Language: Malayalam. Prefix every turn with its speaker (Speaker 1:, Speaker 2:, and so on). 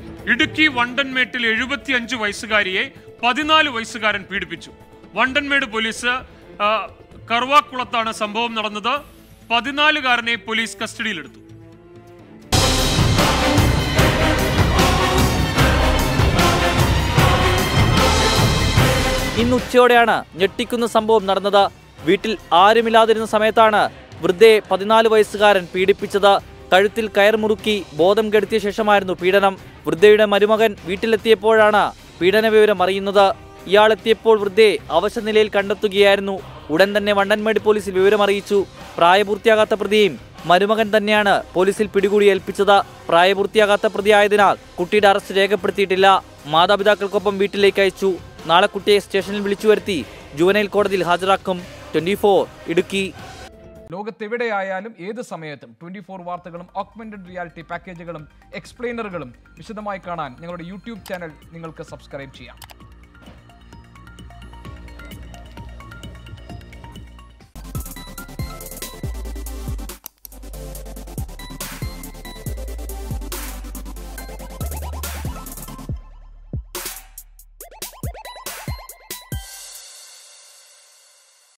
Speaker 1: ഇടുക്കി വണ്ടൻമേട്ടിൽ എഴുപത്തിയഞ്ച് വയസ്സുകാരിയെ പതിനാല് വയസ്സുകാരൻ പീഡിപ്പിച്ചു വണ്ടൻമേട് പോലീസ് ആ, കറുവാക്കുളത്താണ് സംഭവം നടന്നത് പതിനാലുകാരനെ പോലീസ് കസ്റ്റഡിയിലെടുത്തു
Speaker 2: ഇന്ന് ഉച്ചയോടെയാണ് ഞെട്ടിക്കുന്ന സംഭവം നടന്നത് വീട്ടിൽ ആരുമില്ലാതിരുന്ന സമയത്താണ് വൃദ്ധയെ പതിനാല് വയസ്സുകാരൻ പീഡിപ്പിച്ചത് കഴുത്തിൽ കയർ മുറുക്കി ബോധം കെടുത്തിയ ശേഷമായിരുന്നു പീഡനം വൃദ്ധയുടെ മരുമകൻ വീട്ടിലെത്തിയപ്പോഴാണ് പീഡന വിവരം അറിയുന്നത് ഇയാൾ എത്തിയപ്പോൾ വൃദ്ധയെ അവശനിലയിൽ കണ്ടെത്തുകയായിരുന്നു ഉടൻ തന്നെ വണ്ടൻമേട് പോലീസിൽ വിവരമറിയിച്ചു പ്രായപൂർത്തിയാകാത്ത പ്രതിയും മരുമകൻ തന്നെയാണ് പോലീസിൽ പിടികൂടി ഏൽപ്പിച്ചത് പ്രായപൂർത്തിയാകാത്ത പ്രതിയായതിനാൽ കുട്ടിയുടെ അറസ്റ്റ് രേഖപ്പെടുത്തിയിട്ടില്ല മാതാപിതാക്കൾക്കൊപ്പം വീട്ടിലേക്ക് അയച്ചു നാളെ കുട്ടിയെ സ്റ്റേഷനിൽ വിളിച്ചു വരുത്തി ജുവനൈൽ കോടതിയിൽ ഹാജരാക്കും ട്വന്റി ഇടുക്കി
Speaker 3: ലോകത്തെവിടെയായാലും ഏത് സമയത്തും ട്വന്റി ഫോർ വാർത്തകളും ഓഗ്മെന്റഡ് റിയാലിറ്റി പാക്കേജുകളും എക്സ്പ്ലെയിനറുകളും വിശദമായി കാണാൻ ഞങ്ങളുടെ യൂട്യൂബ് ചാനൽ നിങ്ങൾക്ക് സബ്സ്ക്രൈബ് ചെയ്യാം